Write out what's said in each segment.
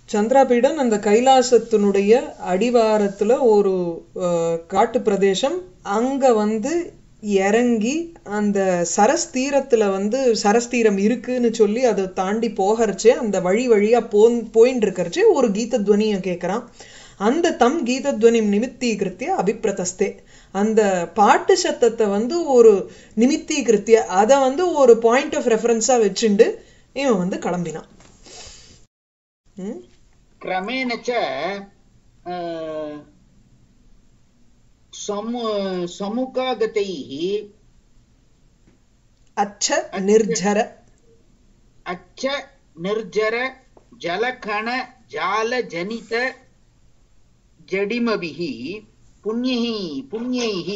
சந்திராபீடன் அந்த கைலாசத்தினுடைய அடிவாரத்துல ஒரு அஹ், காட்டு பிரதேசம் அங்க வந்து இறங்கி அந்த சரஸ் தீரத்துல வந்து சரஸ் தீரம் இருக்குன்னு சொல்லி அதை தாண்டி போகறச்சே அந்த வழி வழியா போன் போயின்னு இருக்கறச்சே ஒரு கீதத்வனியை கேட்கறான் அந்த தம் கீதத்வனி நிமித்தீகிருத்திய அபிப்பிரதஸ்தே அந்த பாட்டு சத்தத்தை வந்து ஒரு நிமித்தீகிருத்திய அதை வந்து ஒரு பாயிண்ட் ஆஃப் ரெஃபரன்ஸா வச்சுண்டு இவன் வந்து கிளம்பினான் ம் क्रमेण च अ, समु समुखागतैः அச்ச நிர்ஜர अच्छ निर्जर जलकण जालजनित जडिमभिः पुण्यैः पुण्यैः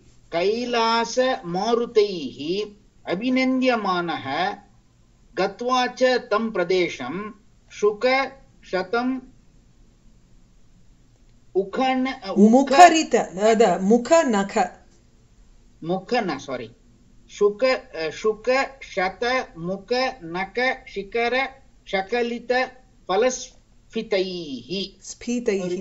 कैलासमारुतैः अभिनन्द्यमानः गत्वा च तं प्रदेशं शुक शतम् उखन उख முகரித அத முக நக मुख न सॉरी शुक शुक शत मुख नक शिखर शकलित फलस्फितैः ஸ்பீதைஹி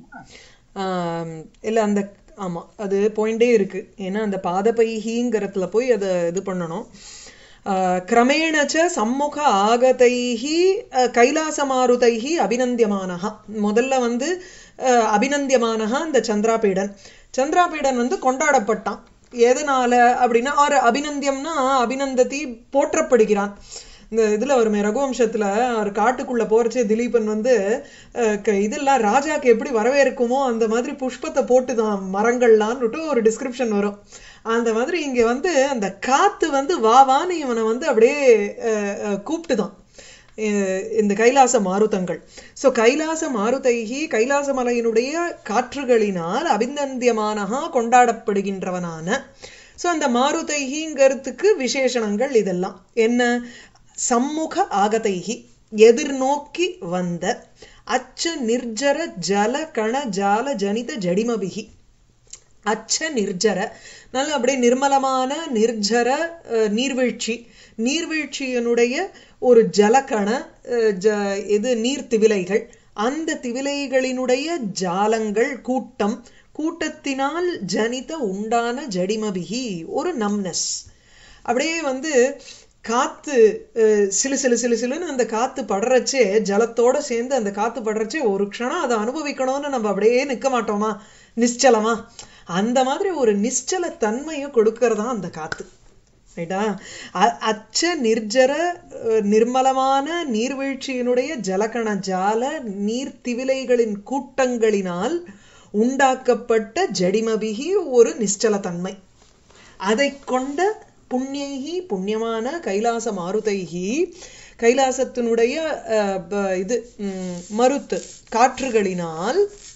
ஆம், இல்ல அந்த ஆமா அது பாயிண்டே இருக்கு ஏன்னா அந்த பாதபைஹிங்கிறதுல போய் அதை இது பண்ணணும் ஆஹ், கிரமேணச்ச சம்முக ஆகதைஹி அஹ், கைலாசமாருதைஹி அபிநந்தியமானஹா முதல்ல வந்து அஹ், அபிநந்தியமானஹா இந்த சந்திராபீடன் சந்திராபீடன் வந்து கொண்டாடப்பட்டான் எதனால அப்படின்னா ஒரு அபிநந்தியம்னா அபிநந்ததி போற்றப்படுகிறான் இந்த இதுல வருமே ரகுவம்சத்துல அவர் காட்டுக்குள்ள போறச்சே திலீபன் வந்து அஹ், க- இதெல்லாம் ராஜாக்கு எப்படி வரவேற்குமோ அந்த மாதிரி புஷ்பத்தை போட்டுதான் மரங்கள்லான்னுட்டு ஒரு டிஸ்கிரிப்ஷன் வரும் அந்த மாதிரி இங்க வந்து அந்த காத்து வந்து வா வான்னு இவனை வந்து அப்படியே அஹ், அஹ், கூப்பிட்டுதான் அஹ், இந்த கைலாச மாருதங்கள் சோ கைலாச மாருதைகி கைலாச மலையினுடைய காற்றுகளினால் அபிநந்தியமானஹா கொண்டாடப்படுகின்றவனான சோ அந்த மாருதைகிங்கிறதுக்கு விசேஷணங்கள் இதெல்லாம் என்ன சம்முக ஆகதைகி எதிர்நோக்கி வந்த அச்ச நிர்ஜர ஜல கண ஜால ஜனித ஜடிமபிகி அச்ச நிர்ஜர நல்ல அப்படியே நிர்மலமான நிர்ஜர அஹ், நீர்வீழ்ச்சி நீர்வீழ்ச்சியினுடைய ஒரு ஜலக்கண அஹ், ஜ- இது நீர் திவிலைகள் அந்த திவிலைகளினுடைய ஜாலங்கள் கூட்டம் கூட்டத்தினால் ஜனித உண்டான ஜடிமபிகி ஒரு நம்னஸ் அப்படியே வந்து காத்து அஹ், சிலு சிலு சிலு சிலுன்னு அந்த காத்து படுறச்சே ஜலத்தோட சேர்ந்து அந்த காத்து படுறச்சே ஒரு க்ஷணம் அதை அனுபவிக்கணும்னு நம்ம அப்படியே நிக்க மாட்டோமா நிశ్చலமா அந்த மாதிரி ஒரு நிశ్చல தன்மையை கொடுக்கறதா அந்த காத்து ரைட்டா அ- அச்ச நிர்ஜர அஹ், நிர்மலமான நீர்வீழ்ச்சியினுடைய ஜலகண ஜால நீர் திவிலைகளின் கூட்டங்களினால் உண்டாக்கப்பட்ட ஜடிமபிகி ஒரு நிశ్చல தன்மை அதை கொண்ட புண்ணியகி புண்ணியமான கைலாச மாருதைகி கைலாசத்தினுடைய அஹ், ப- இது ம், மருத்து காற்றுகளினால்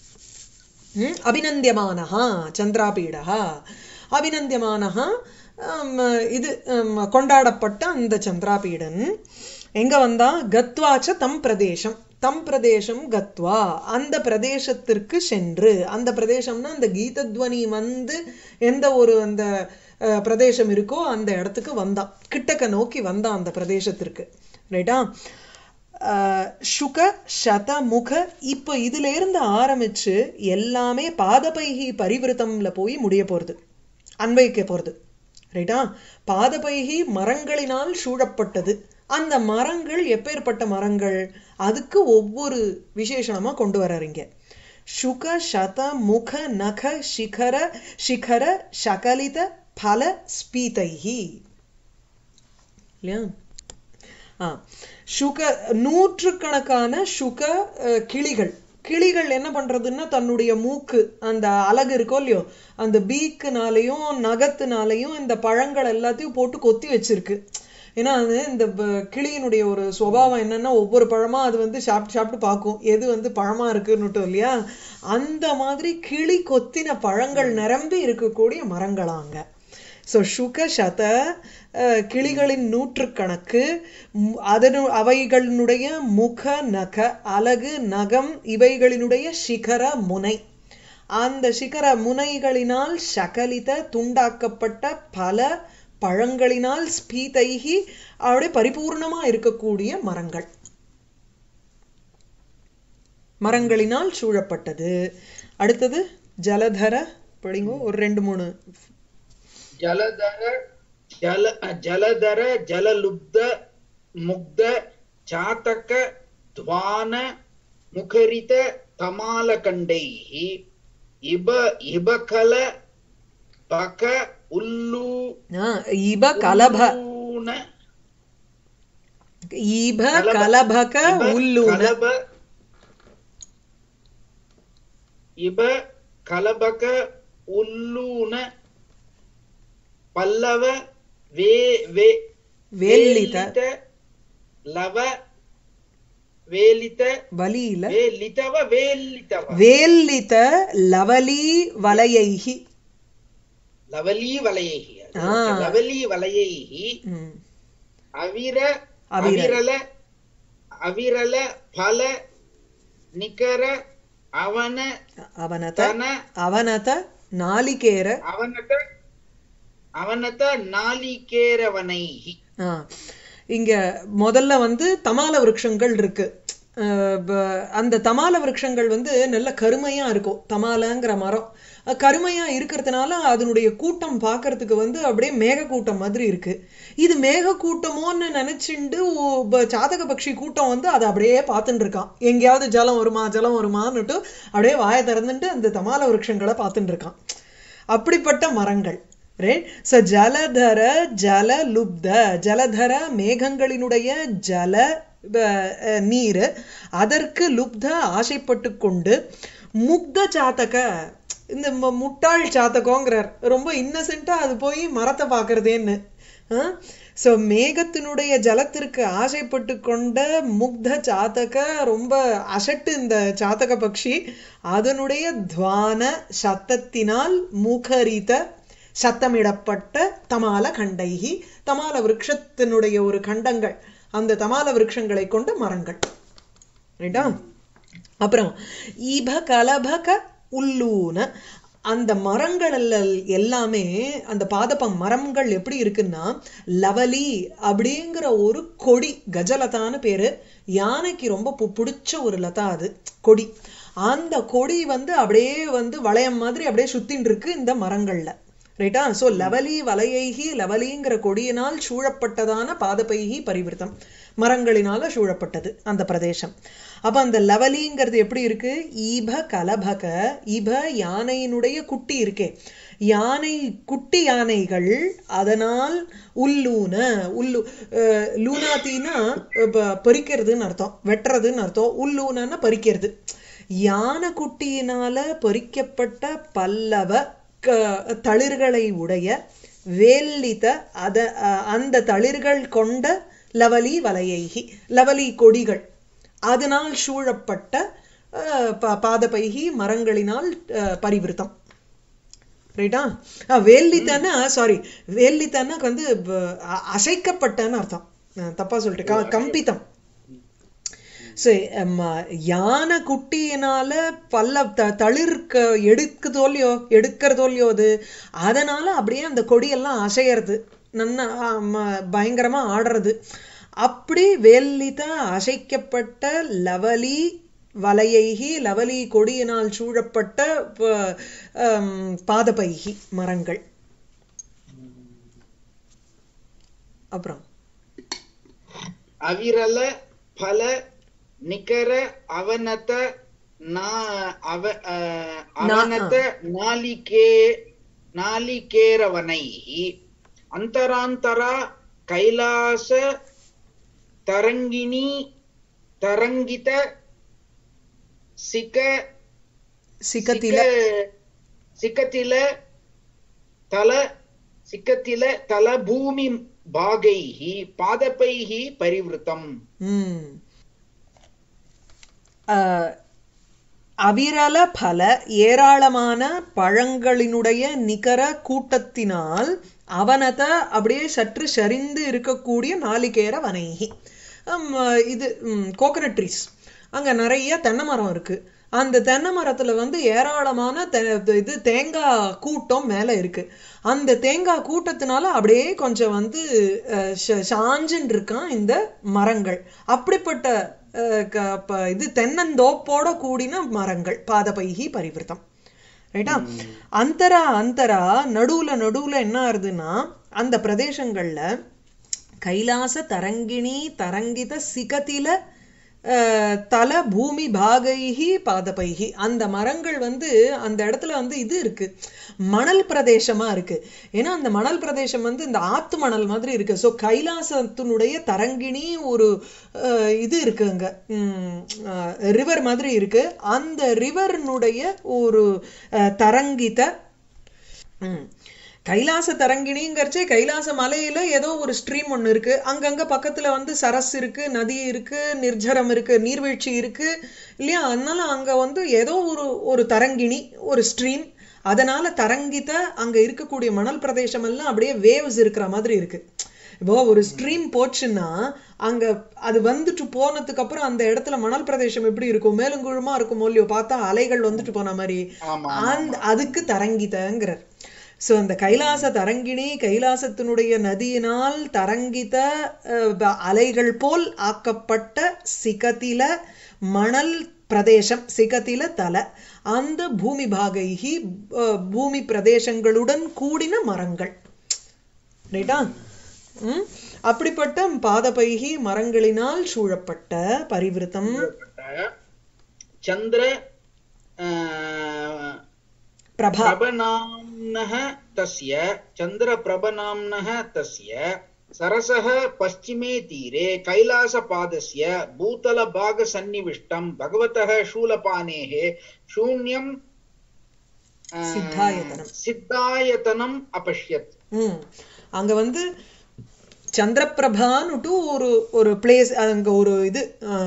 ம், அபிநந்தியமானஹா சந்திராபீடஹா அபிநந்தியமானஹா ஆம், இது ஆம், கொண்டாடப்பட்ட அந்த சந்திராபீடன் எங்க வந்தா கத்வாச்ச தம் பிரதேசம் தம் பிரதேசம் கத்வா அந்த பிரதேசத்திற்கு சென்று அந்த பிரதேசம்னா அந்த கீதத்வனி வந்து எந்த ஒரு அந்த அஹ், பிரதேசம் இருக்கோ அந்த இடத்துக்கு வந்தான் கிட்டக்க நோக்கி வந்தான் அந்த பிரதேசத்திற்கு ரைட்டா ஆஹ் சுக சத முக இப்போ இதுல இருந்து ஆரம்பிச்சு எல்லாமே பாதபைகி பரிவிருத்தம்ல போய் முடிய போறது அன்வைக்க போறது ரைட்டா பாதபைகி மரங்களினால் சூழப்பட்டது அந்த மரங்கள் எப்பேற்பட்ட மரங்கள் அதுக்கு ஒவ்வொரு விசேஷணமா கொண்டு வர்றீங்க சுக சத முக நக சிகர சிகர சகலித பல ஸ்பீதைஹி இல்லையா ஆ சுக நூற்றுக்கணக்கான சுக அஹ், கிளிகள் கிளிகள் என்ன பண்றதுன்னா தன்னுடைய மூக்கு அந்த அலகு இருக்கோ இல்லையோ அந்த பீக்குனாலையும் நகத்தினாலையும் இந்த பழங்கள் எல்லாத்தையும் போட்டு கொத்தி வச்சிருக்கு ஏன்னா அது இந்த ப- கிளியினுடைய ஒரு சுபாவம் என்னன்னா ஒவ்வொரு பழமா அது வந்து சாப்பிட்டு சாப்பிட்டு பார்க்கும் எது வந்து பழமா இருக்குன்னுட்டு இல்லையா அந்த மாதிரி கிளி கொத்தின பழங்கள் நிரம்பி இருக்கக்கூடிய மரங்களாங்க ஸோ சுக சத அஹ், கிளிகளின் நூற்றுக்கணக்கு ம், அதனு அவைகளினுடைய முக நக அலகு நகம் இவைகளினுடைய சிகர முனை அந்த சிகர முனைகளினால் சகலித துண்டாக்கப்பட்ட பல பழங்களினால் ஸ்பீதைகி அப்படியே பரிபூர்ணமா இருக்கக்கூடிய மரங்கள் மரங்களினால் சூழப்பட்டது அடுத்தது ஜலதர படிங்கோ ஒரு ரெண்டு மூணு जलधर जल जलधर जललुब्ध मुग्ध चातक ध्वान मुखरित तमालकण्डैः इब इबकल बक उल्लू ஆ, இப கலப उल्लून ஈப கலபக इब உல்லூன कलब इब कलबक उल्लून पल्लव वे वे வேல்லித लव वेलित வலியில वेलितव वेलितव வேல்லித லவலி வலையைஹி लवली वलयैः ஆ. लवली वलयैः ம். अविर अविर. अविरल अविरल फल निकर अवन அவனத तन அவனத நாலிகேர अवनत अवनत नालिकेरवनैः ஆ, இங்க முதல்ல வந்து தமால விருட்சங்கள் இருக்கு அஹ் ப- அந்த தமால விருட்சங்கள் வந்து நல்ல கருமையா இருக்கும் தமாலங்கிற மரம் அஹ் கருமையா இருக்கிறதுனால அதனுடைய கூட்டம் பார்க்கிறதுக்கு வந்து அப்படியே மேக கூட்டம் மாதிரி இருக்கு இது மேக கூட்டமோன்னு நினைச்சுண்டு ஓ- ப- சாதக பக்ஷி கூட்டம் வந்து அதை அப்படியே பார்த்துட்டு இருக்கான் எங்கேயாவது ஜலம் வருமா ஜலம் வருமான்னுட்டு அப்படியே வாயை திறந்துட்டு அந்த தமால விருட்சங்களை பார்த்துட்டு இருக்கான் அப்படிப்பட்ட மரங்கள் ரைட் ஸோ ஜலதர ஜல லுப்த ஜலதர மேகங்களினுடைய ஜல அஹ், அஹ், நீர் அதற்கு லுப்த ஆசைப்பட்டு கொண்டு முக்த சாத்தக இந்த மு- முட்டாள் சாத்தகங்கிறார் ரொம்ப இன்னசென்ட்டா அது போய் மரத்தை பார்க்கறதேன்னு ஸோ மேகத்தினுடைய ஜலத்திற்கு ஆசைப்பட்டு கொண்ட முக்த சாத்தக ரொம்ப அசட்டு இந்த சாத்தக பக்ஷி அதனுடைய துவான சத்தத்தினால் முகரித சத்தமிடப்பட்ட தமால கண்டைகி தமால விருட்சத்தினுடைய ஒரு கண்டங்கள் அந்த தமால விருட்சங்களை கொண்ட மரங்கள் ரைட்டா அப்புறம் இப கலபக உள்ளூன அந்த மரங்கள் எல்ல- எல்லாமே அந்த பாதப்பம் மரங்கள் எப்படி இருக்குன்னா லவலி அப்படிங்கிற ஒரு கொடி கஜலதான்னு பேரு யானைக்கு ரொம்ப பு- பிடிச்ச ஒரு லதா அது கொடி அந்த கொடி வந்து அப்படியே வந்து வளையம் மாதிரி அப்படியே சுத்தின்னு இருக்கு இந்த மரங்கள்ல ரைட்டா சோ லவலி வலையைகி லவலிங்கிற கொடியினால் சூழப்பட்டதான பாதபைகி பரிவிருத்தம் மரங்களினால சூழப்பட்டது அந்த பிரதேசம் அப்ப அந்த லவலிங்கிறது எப்படி இருக்கு ஈப கலபக இப யானையினுடைய குட்டி இருக்கே யானை குட்டி யானைகள் அதனால் உள்ளூன உள்ளு அஹ், லூனாத்தின்னா ப- பறிக்கிறதுன்னு அர்த்தம் வெட்டுறதுன்னு அர்த்தம் உள்ளூனன்னா பறிக்கிறது யானை குட்டியினால பறிக்கப்பட்ட பல்லவ க- தளிர்களை உடைய வேல்லித அத அ- அந்த தளிர்கள் கொண்ட லவலி வலையைகி லவலி கொடிகள் அதனால் சூழப்பட்ட அஹ், பா- பாதபைகி மரங்களினால் அஹ், பரிவிருத்தம் ரைட்டா வேல்லித்தன்னா சாரி வேல்லித்தன்னா வந்து ப- அ- அசைக்கப்பட்டன்னு அர்த்தம் நான் தப்பா சொல்லிட்டேன் க- கம்பித்தம் ஸோ யானை குட்டியினால பல்ல த தளிர்க்க எடுக்குதோ இல்லையோ எடுக்கிறதோ இல்லையோ அது அதனால அப்படியே அந்த கொடியெல்லாம் அசையறது நன்னா ஆமா, பயங்கரமா ஆடுறது அப்படி வேல்லித அசைக்கப்பட்ட லவலி வலையைகி லவலி கொடியினால் சூழப்பட்ட ப- ஆம், பாதபைகி மரங்கள் அப்புறம் அவிரல பல நிகர அவனத நா அவ அஹ், அவனத நாளிகே நாளிகேரவனை ಅಂತರಾಂತರ ಕೈಲಾಸ ತರಂಗಿಣಿ ತರಂಗಿತ ಸಿಕ சிகத்தில ಸಿಕತಿಲ ತಲ ಸಿಕತಿಲ ತಲ ಭೂಮಿ ಭಾಗೈಃ ಪಾದಪೈಃ ಪರಿವೃತಂ ம். அஹ், அவிரல பல ஏராளமான பழங்களினுடைய நிகர கூட்டத்தினால் அவனத அப்படியே சற்று சரிந்து இருக்கக்கூடிய நாளிகேர வனைகி ஹம், இது கோகனட் ட்ரீஸ் அங்க நிறைய தென்னை மரம் இருக்கு அந்த தென்னை மரத்துல வந்து ஏராளமான தெ- இது தேங்காய் கூட்டம் மேல இருக்கு அந்த தேங்காய் கூட்டத்தினால அப்படியே கொஞ்சம் வந்து அஹ், ச- சாஞ்சுன்னு இருக்கான் இந்த மரங்கள் அப்படிப்பட்ட அஹ், க- ப- இது தென்னந்தோப்போட கூடின மரங்கள் பாதபைகி பரிவிருத்தம் ரைட்டா அந்தரா அந்தரா நடுவுல நடுவுல என்ன ஆறுதுன்னா அந்த பிரதேசங்கள்ல கைலாச தரங்கிணி தரங்கித சிகத்தில அஹ், தல பூமி பாகைஹி பாதபைகி அந்த மரங்கள் வந்து அந்த இடத்துல வந்து இது இருக்கு மணல் பிரதேசமா இருக்கு ஏன்னா அந்த மணல் பிரதேசம் வந்து இந்த ஆத்து மணல் மாதிரி இருக்கு ஸோ கைலாசத்தினுடைய தரங்கிணி ஒரு அஹ், இது இருக்கு அங்க ரிவர் மாதிரி இருக்கு அந்த ரிவர்னுடைய ஒரு அஹ், தரங்கித ம். கைலாச தரங்கிணிங்கிறச்சே கைலாச மலையில ஏதோ ஒரு ஸ்ட்ரீம் ஒண்ணு இருக்கு அங்கங்க பக்கத்துல வந்து சரஸ் இருக்கு நதி இருக்கு நிர்ஜரம் இருக்கு நீர்வீழ்ச்சி இருக்கு இல்லையா அதனால அங்க வந்து ஏதோ ஒரு ஒரு தரங்கிணி ஒரு ஸ்ட்ரீம் அதனால தரங்கித்த அங்க இருக்கக்கூடிய மணல் பிரதேசம் எல்லாம் அப்படியே வேவ்ஸ் இருக்கிற மாதிரி இருக்கு இப்போ ஒரு ஸ்ட்ரீம் போச்சுன்னா அங்க அது வந்துட்டு போனதுக்கு அப்புறம் அந்த இடத்துல மணல் பிரதேசம் எப்படி இருக்கும் மேலுங்குழுமா இருக்கும் இல்லையோ பார்த்தா அலைகள் வந்துட்டு போன மாதிரி ஆமா அந்த அதுக்கு தரங்கிதங்கிறார் சோ அந்த கைலாச தரங்கிணி கைலாசத்தினுடைய நதியினால் தரங்கித அஹ், ப- அலைகள் போல் ஆக்கப்பட்ட சிகத்தில மணல் பிரதேசம் சிகத்தில தல அந்த பூமி பாகைகி அஹ், பூமி பிரதேசங்களுடன் கூடின மரங்கள் ரைட்டா ம் அப்படிப்பட்ட பாதபைகி மரங்களினால் சூழப்பட்ட பரிவிருத்தம் चन्द्र अ, பிரபா प्रभनाम्नः तस्य चन्द्रप्रभनाम्नः तस्य सरसः पश्चिमे तीरे कैलासपादस्य भूतलभागसन्निविष्टं भगवतः शूलपानेः शून्यं अ, सिद्धायतनम्। सिद्धायतनम् अपश्यत् ம் அங்க வந்து சந்திரபிரபான்னுட்டு ஒரு ஒரு பிளேஸ் அங்க ஒரு இது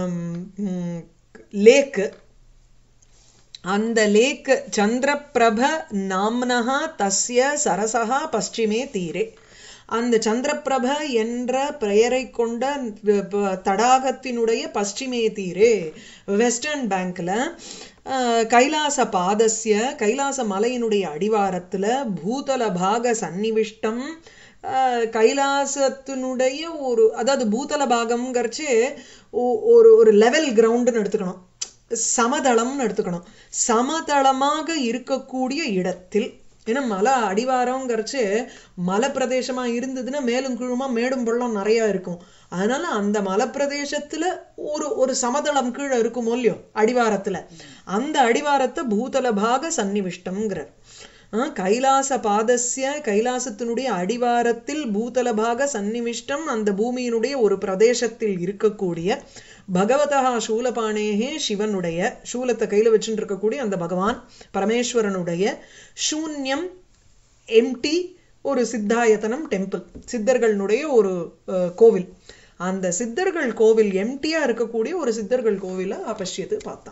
லேக்கு அந்த லேக் சந்திரபிரப நாம்னஹா தஸ்ய சரசஹா பশ্চিமே தீரே அந்த சந்திரபிரப என்ற பெயரை கொண்ட வ- வ- தடாகத்தினுடைய பশ্চিமே தீரே வெஸ்டர்ன் பேங்க்ல அஹ், கைலாச பாதஸ்ய கைலாச மலையினுடைய அடிவாரத்துல பூதல பாக சந்நிவிஷ்டம் அஹ், கைலாசத்தினுடைய ஒரு அதாவது பூதல பாகம்ங்கிறச்சு ஒ- ஒரு ஒரு லெவல் கிரவுண்டுன்னு எடுத்துக்கணும் சமதளம்னு எடுத்துக்கணும் சமதளமாக இருக்கக்கூடிய இடத்தில் ஏன்னா மலை அடிவாரங்கிறச்சு மலை பிரதேசமா இருந்ததுன்னா மேலும் கீழுமா மேடும் பள்ளம் நிறைய இருக்கும் அதனால அந்த மலை பிரதேசத்துல ஒரு ஒரு சமதளம் கீழே இருக்குமோ இல்லையோ அடிவாரத்துல அந்த அடிவாரத்தை பூதல பாக சந்நிவிஷ்டம்ங்கிறார் ஆஹ் கைலாச பாதஸ்ய கைலாசத்தினுடைய அடிவாரத்தில் பூதலபாக சந்நிவிஷ்டம் அந்த பூமியினுடைய ஒரு பிரதேசத்தில் இருக்கக்கூடிய பகவதா சூலபாணேகே சிவனுடைய சூலத்தை கையில வச்சுட்டு இருக்கக்கூடிய அந்த பகவான் பரமேஸ்வரனுடைய சூன்யம் எம்டி ஒரு சித்தாயத்தனம் டெம்பிள் சித்தர்களுடைய ஒரு அஹ், கோவில் அந்த சித்தர்கள் கோவில் எம்டியா இருக்கக்கூடிய ஒரு சித்தர்கள் கோவிலை அப்பசியத்து பார்த்தான்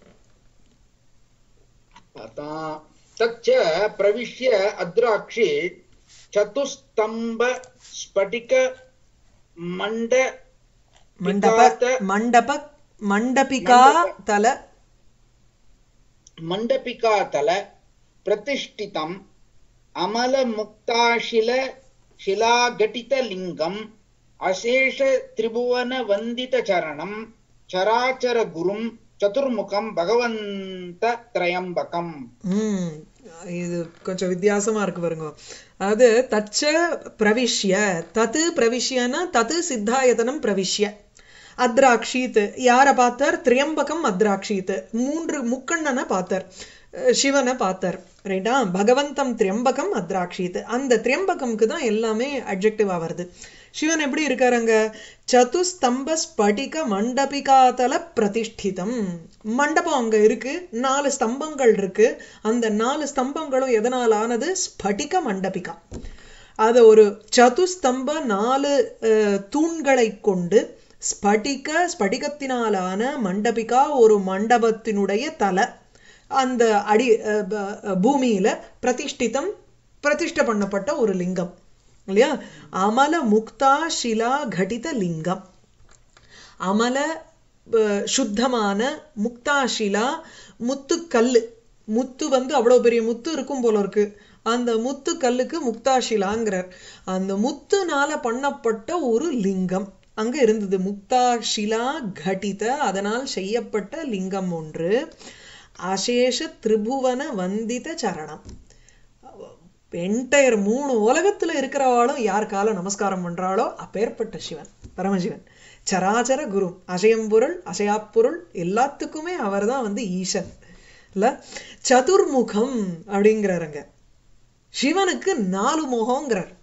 अता तच्च प्रविश्य अद्राक्षे चतुस्तम्भ स्फटिक मण्ड மண்டப மண்டப மண்டபிகா தல मण्डपिकातल प्रतिष्ठितम् अमलमुक्ताशिल शिलाघटितलिङ्गम् अशेष त्रिभुवनवन्दितचरणम् चराचरगुरुम् चतुर्मुखम् भगवन्त त्रयम्बकम् ம் இது கொஞ்சம் வித்தியாசமா இருக்கு பாருங்க அதாவது தச்ச பிரவிஷ்ய தத்து பிரவிஷ்யனா தத்து சித்தாயதனம் பிரவிஷ்ய அத்ராக்ஷீத் யார பார்த்தார் திரியம்பகம் அத்ராக்ஷீத் மூன்று முக்கண்ணனை பார்த்தார் அஹ் சிவனை பார்த்தார் ரைட்டா பகவந்தம் திரியம்பகம் அத்ராக்ஷீத் அந்த திரியம்பகம்க்கு தான் எல்லாமே அட்ஜெக்டிவா வருது சிவன் எப்படி இருக்காருங்க சதுஸ்தம்ப ஸ்படிக மண்டபிகாதல பிரதிஷ்டிதம் மண்டபம் அங்க இருக்கு நாலு ஸ்தம்பங்கள் இருக்கு அந்த நாலு ஸ்தம்பங்களும் எதனால் ஆனது ஸ்படிக மண்டபிகா அது ஒரு சதுஸ்தம்ப நாலு அஹ், தூண்களை கொண்டு ஸ்படிக ஸ்படிகத்தினாலான மண்டபிகா ஒரு மண்டபத்தினுடைய தலை அந்த அடி அஹ், ப- அஹ், பூமியில பிரதிஷ்டிதம் பிரதிஷ்டை பண்ணப்பட்ட ஒரு லிங்கம் இல்லையா அமல முக்தா ஷிலா கடித லிங்கம் அமல அஹ், சுத்தமான முக்தாஷிலா முத்துக்கல்லு முத்து வந்து அவ்வளவு பெரிய முத்து இருக்கும் போல இருக்கு அந்த முத்து கல்லுக்கு முக்தாஷிலாங்கிறார் அந்த முத்துனால பண்ணப்பட்ட ஒரு லிங்கம் அங்க இருந்தது முக்தா ஷிலா கட்டித அதனால் செய்யப்பட்ட லிங்கம் ஒன்று அசேஷ திரிபுவன வந்தித சரணம் என்டையர் மூணு உலகத்துல இருக்கிறவாளும் யார் கால நமஸ்காரம் பண்றாளோ அப்பேற்பட்ட சிவன் பரமசிவன் சராச்சர குரு அசையம்பொருள் அசையாப்பொருள் எல்லாத்துக்குமே அவர்தான் வந்து ஈசன் இல்ல சதுர்முகம் அப்படிங்கிறாருங்க சிவனுக்கு நாலு முகங்கிறார்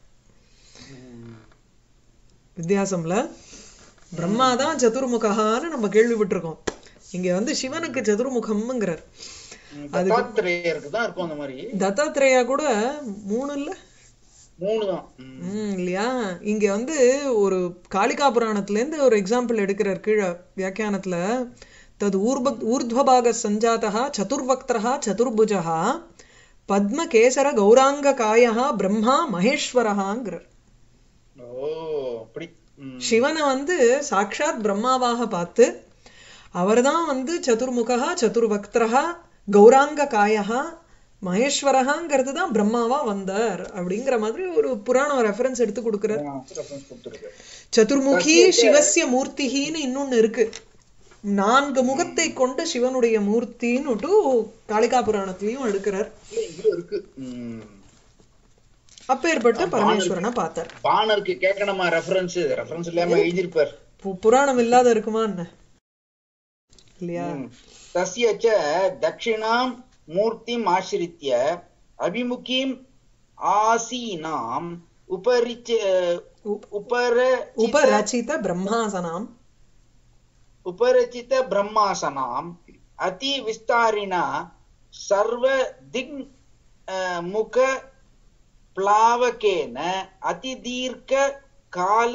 வித்தியாசம்ல பிரம்மா தான் சதுர்முகான்னு நம்ம கேள்விப்பட்டிருக்கோம் இங்க வந்து சிவனுக்கு சதுர்முகம்ங்கிறார் தத்தாத்திரேயருக்கு தான் இருக்கும் அந்த மாதிரி தத்தாத்திரேயா கூட மூணு இல்ல மூணு தான் ம். ம், இல்லையா இங்க வந்து ஒரு காளிகா புராணத்துல இருந்து ஒரு எக்ஸாம்பிள் எடுக்கிறார் கீழே வியாக்கியானத்துல தது ஊர்ப ஊர்ಧ್ವபாக சஞ்சாதா சதுர்வக்திரா சதுர்புஜா பத்ம கேசர கௌராங்க காயா பிரம்மா மகேஸ்வரஹாங்கிறார் ஓ அப்படி ம். சிவனை வந்து சாக்ஷாத் பிரம்மாவாக பார்த்து அவர்தான் வந்து சதுர்முகா சதுர்வக்திரா கௌராங்க காயா மகேஸ்வரஹாங்கிறது தான் பிரம்மாவா வந்தார் அப்படிங்கிற மாதிரி ஒரு புராணம் ரெஃபரன்ஸ் எடுத்து கொடுக்குறார் ஆ, reference கொடுத்திருக்கு. சதுர்முகி சிவசிய மூர்த்திகின்னு இன்னொன்னு இருக்கு நான்கு முகத்தை கொண்ட சிவனுடைய மூர்த்தின்னு காளிகா புராணத்திலையும் எடுக்கிறார் இல்ல, இதுல இருக்கு ம். அப்பேற்பட்ட பரமேஸ்வரனை பார்த்தார் பாணருக்கு கேட்கணுமா ரெஃபரன்ஸ் ரெஃபரன்ஸ் இல்லாம எழுதியிருப்பார் பு- புராணம் இல்லாத இருக்குமா என்ன இல்லையா ம். तस्य च दक्षिणां मूर्तिम् आश्रित्य अभिमुखीम् आसीनाम् उपरिच उपर உபரச்சித பிரம்மாசனாம் उपरचित ब्रह्मासनाम् अतिविस्तारिणा सर्वदिग् अ, मुख प्लावकेन अतिदीर्घ काल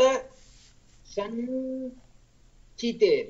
सञ्चितेन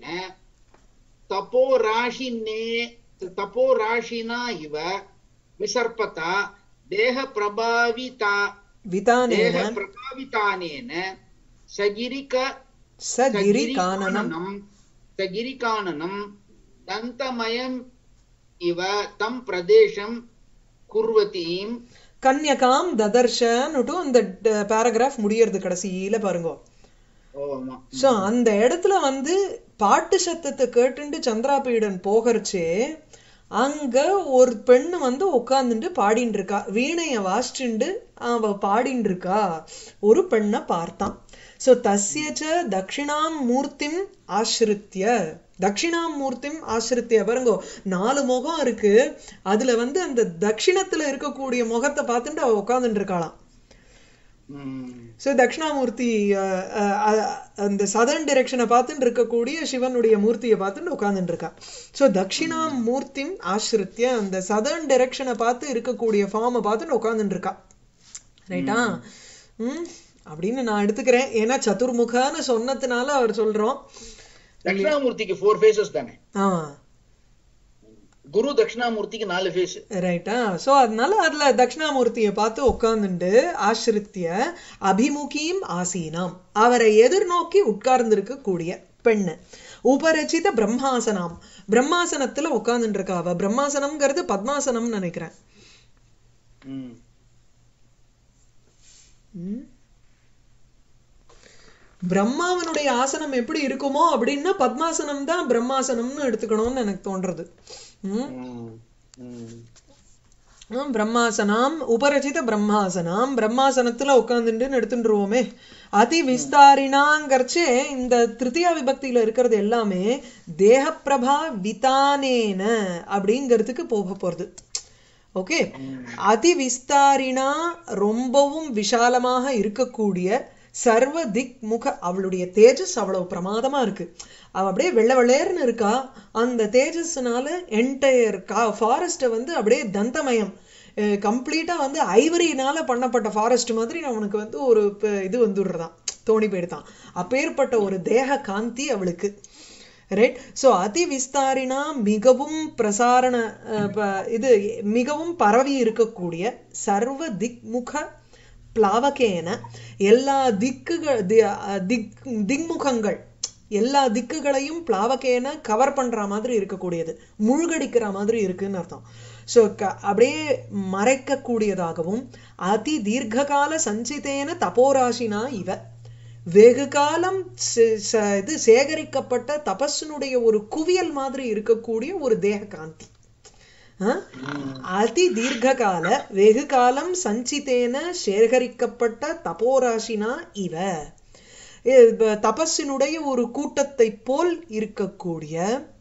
तपोराशिने तपोराशिना इव विसर्पता देहप्रभाविता விதானேன देहप्रभावितानेन सगिरिक சகிரி கானனம் सगिरिकाननं सगिरिकाननं दन्तमयम् इव तं प्रदेशं कुर्वतीं கன்யகாம் ததர்ஷன்னுட்டு அந்த பேராகிராஃப் முடியறது கடைசியில பாருங்க ஆமா சோ அந்த இடத்துல வந்து பாட்டு சத்தத்தை கேட்டுண்டு சந்திராபீடன் போகிறச்சே அங்க ஒரு பெண்ணு வந்து உட்கார்ந்துட்டு பாடின்னு இருக்கா வீணைய வாசிச்சுண்டு அவ பாடின்னு இருக்கா ஒரு பெண்ணை பார்த்தான் சோ தஸ்யச்ச தட்சிணாம் மூர்த்திம் ஆசிரித்ய தட்சிணாம் மூர்த்திம் ஆசிரித்ய பாருங்கோ நாலு முகம் இருக்கு அதுல வந்து அந்த தட்சிணத்துல இருக்கக்கூடிய முகத்தை பார்த்துட்டு அவ உட்கார்ந்துட்டு இருக்காளாம் ம். ஸோ தட்சிணாமூர்த்தி அஹ், அஹ், அஹ், அந்த சதர்ன் டிரெக்ஷனை பார்த்துட்டு இருக்கக்கூடிய சிவனுடைய மூர்த்தியை பார்த்துட்டு உட்கார்ந்துட்டு இருக்கா ஸோ தட்சிணா மூர்த்திம் ஆசிரித்ய அந்த சதர்ன் டிரெக்ஷனை பார்த்து இருக்கக்கூடிய ஃபார்மை பார்த்துட்டு உட்கார்ந்துட்டு இருக்கா ரைட்டா ம் அப்படின்னு நான் எடுத்துக்கிறேன் ஏன்னா சதுர்முகான்னு சொன்னதுனால அவர் சொல்றோம் தட்சிணாமூர்த்திக்கு ஃபோர் ஃபேஸஸ் தானே ஆ குரு தட்சிணாமூர்த்திக்கு நாலு ஃபேஸ் ரைட்டா சோ அதனால அதுல தட்சிணாமூர்த்தியை பார்த்து உட்கார்ந்துண்டு ஆசிரித்திய அபிமுகீம் ஆசீனாம் அவரை எதிர்நோக்கி உட்கார்ந்திருக்க கூடிய பெண்ணு உபரச்சித பிரம்மாசனாம் பிரம்மாசனத்துல உட்கார்ந்துட்டு இருக்கா அவ பிரம்மாசனம்ங்கிறது பத்மாசனம்னு நினைக்கிறேன் ம். ம். பிரம்மாவனுடைய ஆசனம் எப்படி இருக்குமோ அப்படின்னா பத்மாசனம் தான் பிரம்மாசனம்னு எடுத்துக்கணும்னு எனக்கு தோன்றது ம் ம். ம். ஆம், பிரம்மாசனாம் உபரச்சித பிரம்மாசனாம் பிரம்மாசனத்துல உட்காந்துட்டுன்னு எடுத்துட்டுருவோமே அதி விஸ்தாரினாங்கிறச்சே இந்த திருத்தியா விபக்தியில இருக்கிறது எல்லாமே தேகப்பிரபா விதானேன அப்படிங்கிறதுக்கு போக போறது ஓகே அதி விஸ்தாரினா ரொம்பவும் விஷாலமாக இருக்கக்கூடிய சர்வ திக் முக அவளுடைய தேஜஸ் அவ்வளவு பிரமாதமா இருக்கு அவ அப்படியே வெள்ளை வெள்ளேர்னு இருக்கா அந்த தேஜஸ்னால என்டையர் கா ஃபாரஸ்ட்டை வந்து அப்படியே தந்தமயம் கம்ப்ளீட்டா வந்து ஐவரினால பண்ணப்பட்ட ஃபாரஸ்ட் மாதிரி அவனுக்கு வந்து ஒரு ப- இது வந்துடுறதாம் தோணி போயிடுதான் அப்பேற்பட்ட ஒரு தேக காந்தி அவளுக்கு ரைட் ஸோ அதி விஸ்தாரினா மிகவும் பிரசாரண அஹ், ப- இது மிகவும் பரவி இருக்கக்கூடிய சர்வ திக்முக பிளாவகேன எல்லா திக்குகள் தி- அஹ், திக் திக்முகங்கள் எல்லா திக்குகளையும் பிளாவகேன கவர் பண்ற மாதிரி இருக்கக்கூடியது மூழ்கடிக்கிற மாதிரி இருக்குன்னு அர்த்தம் ஸோ அப்படியே மறைக்கக்கூடியதாகவும் அதி தீர்க்ககால சஞ்சிதேன தபோராசினா இவ வெகு காலம் சே- ச- இது சேகரிக்கப்பட்ட தபஸினுடைய ஒரு குவியல் மாதிரி இருக்கக்கூடிய ஒரு தேக காந்தி ஆ? அதி தீர்க்ககால வெகு காலம் சஞ்சிதேன சேகரிக்கப்பட்ட தபோராசினா இவ இ- ப- தபஸினுடைய ஒரு கூட்டத்தை போல் இருக்கக்கூடிய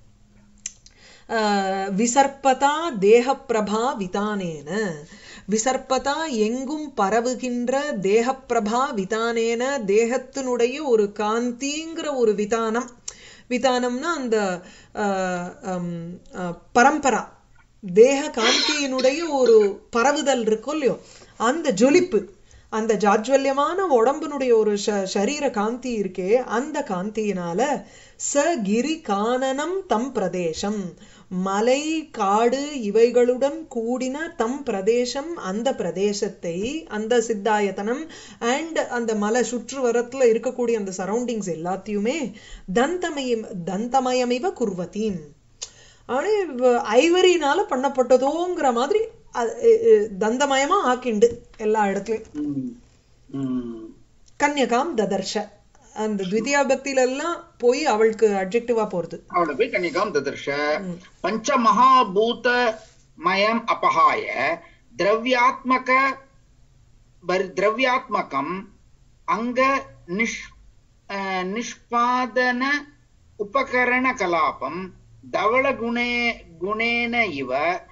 ஆஹ், விசர்ப்பதா தேகப்பிரபா விதானேன விசர்ப்பதா எங்கும் பரவுகின்ற தேகப்பிரபா விதானேன தேகத்தினுடைய ஒரு காந்திங்கிற ஒரு விதானம் விதானம்னா அந்த ஆஹ், ஹம், ஆஹ், பரம்பரா தேக காந்தியினுடைய ஒரு பரவுதல் இருக்கும் இல்லையோ அந்த ஜொலிப்பு அந்த ஜாஜ்வல்யமான உடம்பினுடைய ஒரு ஷ- சரீர காந்தி இருக்கே அந்த காந்தியினால ச கிரி கானனம் தம் பிரதேசம் மலை காடு இவைகளுடன் கூடின தம் பிரதேசம் அந்த பிரதேசத்தை அந்த சித்தாயத்தனம் அண்ட் அந்த மலை சுற்றுவரத்துல இருக்கக்கூடிய அந்த சரௌண்டிங்ஸ் எல்லாத்தையுமே தந்தமயம் தந்தமயமிவ குர்வதீம் ஆனா இவ- ஐவரினால பண்ணப்பட்டதோங்கிற மாதிரி அது- எ- எ- தந்தமயமா ஆக்கிண்டு எல்லா இடத்துலயும் ம். ம். கன்யகாம் ததர்ஷ அந்த த்விதியா பக்தியில எல்லாம் போய் அவளுக்கு அட்ஜெக்டிவா போறது அவளை போய் கன்னிகாம் ததர்ஷ பஞ்ச மகாபூத மயம் அபஹாய திரவியாத்மக பர்- திரவியாத்மகம் அங்க நிஷ் அஹ், நிஷ்பாதன உபகரண கலாபம் தவள குணே குணேன இவ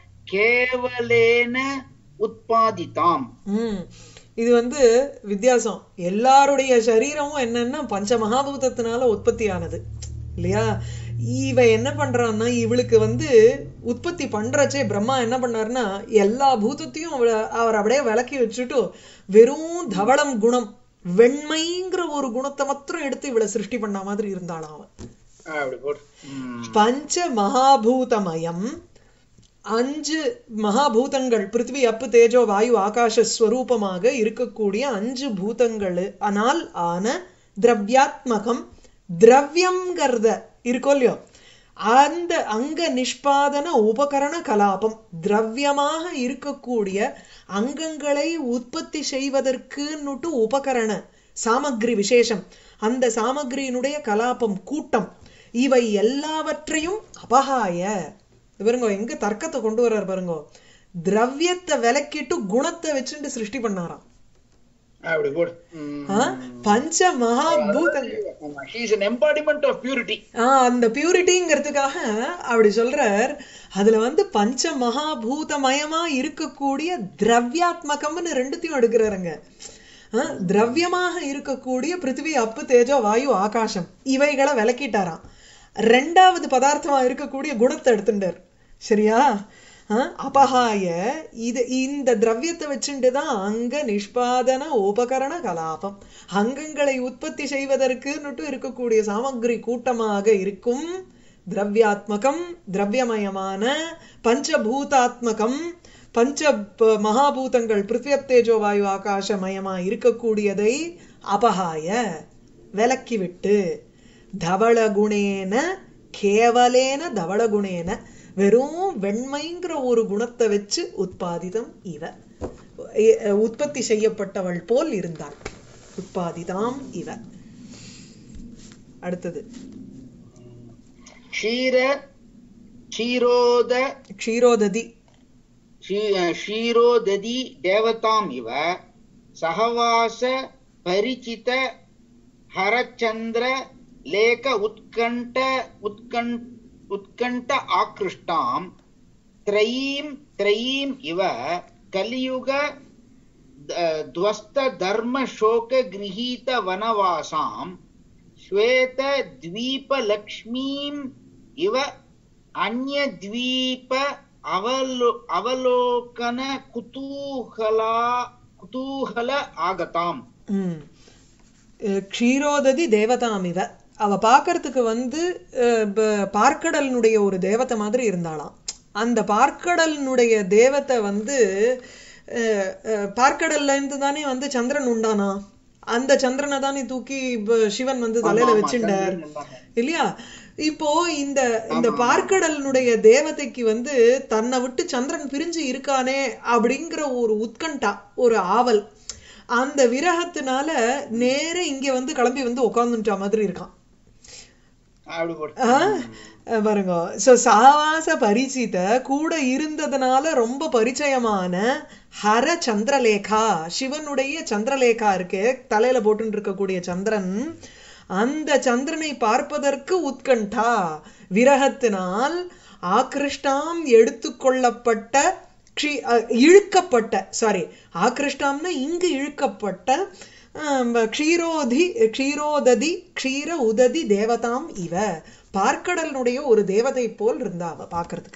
கேவலேன உத்பாதிதாம் ம் இது வந்து வித்தியாசம் எல்லாருடைய சரீரமும் என்னன்னா பஞ்ச மகாபூதத்தினால உற்பத்தி ஆனது இல்லையா இவ என்ன பண்றான்னா இவளுக்கு வந்து உற்பத்தி பண்றச்சே பிரம்மா என்ன பண்ணாருன்னா எல்லா பூதத்தையும் அவள அவர் அப்படியே விலக்கி வச்சுட்டு வெறும் தவளம் குணம் வெண்மைங்கிற ஒரு குணத்தை மாத்திரம் எடுத்து இவளை சிருஷ்டி பண்ண மாதிரி இருந்தாளாம் அவன் அப்படி போடு ம். பஞ்ச மகாபூதமயம் அஞ்சு மகாபூதங்கள் பிருத்திவி அப்பு தேஜோ வாயு ஆகாச ஸ்வரூபமாக இருக்கக்கூடிய அஞ்சு பூதங்கள் ஆனால் ஆன திரவியாத்மகம் திரவியம்ங்கிறத இருக்கோ இல்லையோ அந்த அங்க நிஷ்பாதன உபகரண கலாபம் திரவியமாக இருக்கக்கூடிய அங்கங்களை உற்பத்தி செய்வதற்குன்னுட்டு உபகரண சாமக்ரி விசேஷம் அந்த சாமக்ரியினுடைய கலாபம் கூட்டம் இவை எல்லாவற்றையும் அபகாய இது பாருங்க எங்க தர்க்கத்தை கொண்டு வர்றார் பாருங்க திரவியத்தை விலக்கிட்டு குணத்தை வச்சுட்டு சிருஷ்டி பண்ணாராம் அப்படி போடு ம். ஆ? பஞ்ச மகாபூதங்கள் ஆமா, she is an embodiment of purity ஆஹ் அந்த பியூரிட்டிங்கிறதுக்காக அப்படி சொல்றார் அதுல வந்து பஞ்ச மகாபூதமயமா இருக்கக்கூடிய திரவியாத்மகம்னு ரெண்டுத்தையும் எடுக்கிறாருங்க ஆஹ் திரவியமாக இருக்கக்கூடிய பிருத்திவி அப்பு தேஜோ வாயு ஆகாசம் இவைகளை விளக்கிட்டாராம் ரெண்டாவது பதார்த்தமா இருக்கக்கூடிய குணத்தை எடுத்துட்டார் சரியா ஆஹ் அபகாய இது இந்த திரவியத்தை வச்சுட்டு தான் அங்க நிஷ்பாதன உபகரண கலாபம் அங்கங்களை உற்பத்தி செய்வதற்குன்னுட்டு இருக்கக்கூடிய சாமகிரி கூட்டமாக இருக்கும் திரவியாத்மகம் திரவியமயமான பஞ்சபூதாத்மகம் பஞ்ச ப- மகாபூதங்கள் பிருத்திவியத்தேஜோ வாயு ஆகாசமயமா இருக்கக்கூடியதை அபகாய விலக்கிவிட்டு தவளகுணேன கேவலேன தவளகுணேன வெறும் வெண்மைங்கிற ஒரு குணத்தை வச்சு உத்பாதிதம் இவ எ- உற்பத்தி செய்யப்பட்டவள் போல் இருந்தாள் உத்பாதிதாம் இவ அடுத்தது க்ஷீர க்ஷீரோத க்ஷீரோததி க்ஷீ- க்ஷீரோததி தேவதாம் இவ சகவாச பரிச்சித ஹரச்சந்திர லேக உத்கண்ட உத்கண் உத்கண்ட ஆக்ருஷ்டாம் த்ரயீம் த்ரயீம் இவ கலியுக த- துவஸ்த தர்ம சோக கிரகீத வனவாசாம் ஸ்வேத த்வீப லக்ஷ்மீம் இவ அந்ய த்வீப அவலோ அவலோகன குதூகலா குதூகல ஆகதாம் ம். அஹ் க்ஷீரோததி தேவதாமிவ அவ பார்க்கறதுக்கு வந்து அஹ், ப- பார்க்கடலினுடைய ஒரு தேவதை மாதிரி இருந்தாளாம் அந்த பார்க்கடலினுடைய தேவதை வந்து அஹ், அஹ், பார்க்கடல்ல இருந்து தானே வந்து சந்திரன் உண்டானா அந்த சந்திரனை தானே தூக்கி ப- சிவன் வந்து தலையில ஆமா, வச்சுட்டார் சந்திரன் உண்டான. இல்லையா இப்போ இந்த இந்த பார்க்கடலினுடைய தேவதைக்கு வந்து தன்னை விட்டு சந்திரன் பிரிஞ்சு இருக்கானே அப்படிங்கிற ஒரு உத்கண்டா ஒரு ஆவல் அந்த விரகத்தினால நேர இங்க வந்து கிளம்பி வந்து உட்காந்துட்ட மாதிரி இருக்கான் அப்படி போட்டு ஆ? பாருங்க சோ சாவாச பரிச்சித கூட இருந்ததுனால ரொம்ப பரிச்சயமான ஹர சந்திரலேகா சிவனுடைய சந்திரலேகா இருக்கு தலையில போட்டுட்டு இருக்கக்கூடிய சந்திரன் அந்த சந்திரனை பார்ப்பதற்கு உத்கண்டா விரகத்தினால் ஆக்ருஷ்டாம் எடுத்துக்கொள்ளப்பட்ட க்ஷி- அ, இழுக்கப்பட்ட சாரி ஆக்ருஷ்டாம்னா இங்கு இழுக்கப்பட்ட ஆம், க்ஷீரோதி க்ஷீரோததி க்ஷீர உததி தேவதாம் இவ பார்க்கடலினுடைய ஒரு தேவதை போல் இருந்தா அவ பார்க்கிறதுக்கு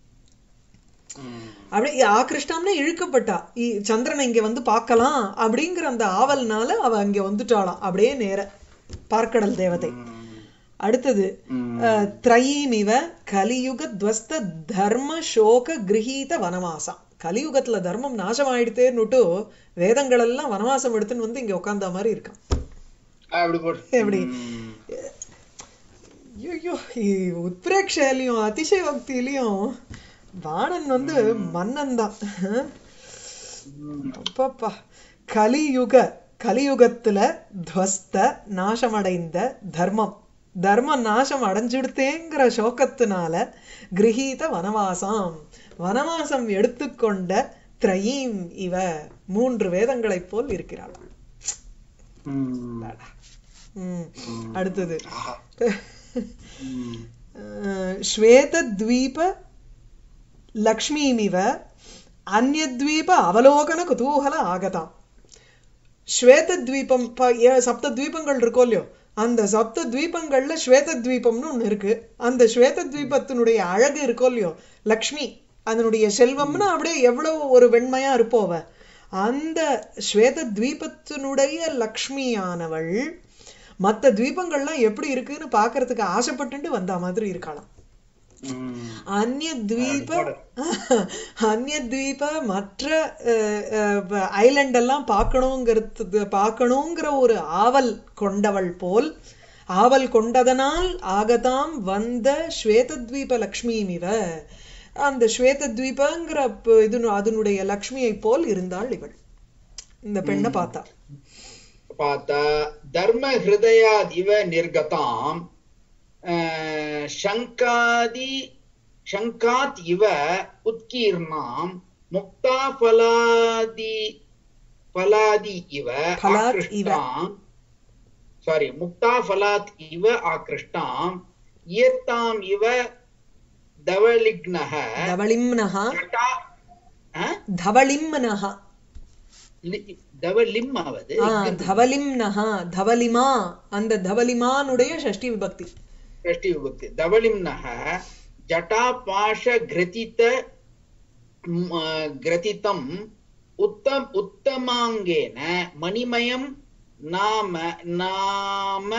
ம். அப்படி ஆக்ருஷ்டாம்னா இழுக்கப்பட்டா இ- சந்திரனை இங்க வந்து பார்க்கலாம் அப்படிங்கிற அந்த ஆவல்னால அவ அங்க வந்துட்டாளாம் அப்படியே நேர பார்க்கடல் தேவதை ம். அடுத்தது ம். அஹ், த்ரயீமிவ கலியுக துவஸ்த தர்ம சோக கிரகீத வனவாசம் கலியுகத்துல தர்மம் நாசம் ஆயிடுத்தேன்னுட்டு வேதங்கள் எல்லாம் வனவாசம் எடுத்துன்னு வந்து இங்க உட்கார்ந்த மாதிரி இருக்கான் அப்படி போட்டு எப்படி? ம். ஐயோ உத்பிரேக்ஷையிலையும் அதிசயோக்தியிலையும் பாணன் வந்து மன்னன் தான் ம். அப்பப்பா கலியுக கலியுகத்துல துவஸ்த நாசமடைந்த தர்மம் தர்மம் நாசம் அடைஞ்சுடுத்தேங்கிற சோகத்தினால கிரகீத வனவாசம் வனவாசம் எடுத்துக்கொண்ட த்ரயீம் இவ மூன்று வேதங்களைப் போல் இருக்கிறாள் ம். ம். அடுத்தது ஆஹா. ம். அஹ், ஸ்வேதத்வீப லக்ஷ்மீமிவ அந்யத்வீப அவலோகன குதூகல ஆகதாம் ஸ்வேதத்வீபம் ப- ஏ- சப்த தீபங்கள் இருக்கோ இல்லையோ அந்த சப்த தீபங்கள்ல ஸ்வேதத்வீபம்னு ஒண்ணு இருக்கு அந்த ஸ்வேதத்வீபத்தினுடைய அழகு இருக்கோ இல்லையோ லக்ஷ்மி அதனுடைய செல்வம்னா அப்படியே எவ்வளவு ஒரு வெண்மையா இருப்போவ அந்த ஸ்வேதத்வீபத்தினுடைய லக்ஷ்மியானவள் மத்த தீபங்கள்லாம் எப்படி இருக்குன்னு பார்க்கிறதுக்கு ஆசைப்பட்டுட்டு வந்த மாதிரி இருக்கலாம் ம். அந்நியத்வீப அந்நியத்வீப மற்ற ஐலண்ட் எல்லாம் பார்க்கணுங்கிறது பார்க்கணுங்கிற ஒரு ஆவல் கொண்டவள் போல் ஆவல் கொண்டதனால் ஆகதாம் வந்த ஸ்வேதத்வீப லக்ஷ்மிமிவ அந்த ஸ்வேதத்வீபங்கிற ப- இது அதனுடைய லக்ஷ்மியை போல் இருந்தாள் இவள் இந்த பெண்ணை பார்த்தா பார்த்தா தர்ம ஹிருதயாத் இவ நிர்கதாம் அஹ், சங்காதி சங்காத் இவ உத்கீர்ணாம் முக்தா பலாதி பலாதி இவ பலாத் இவ. ஆக்ருஷ்டாம் சாரி முக்தா பலாத் இவ ஆக்ருஷ்டாம் இயத்தாம் இவ தவலிக்னஹ தவளிம்னஹா ஜட்டா அஹ்? தவளிம்னஹா லி- தவலிம்மாவது ஆ தவலிம்னஹா தவலிமா அந்த தவலிமானுடைய ஷஷ்டி விபக்தி षष्टि विभक्ति धवलिम्नः जटापाशघ्रथित म, ग्रथितम् उत्तम उत्तमाङ्गेन मणिमयं नाम नाम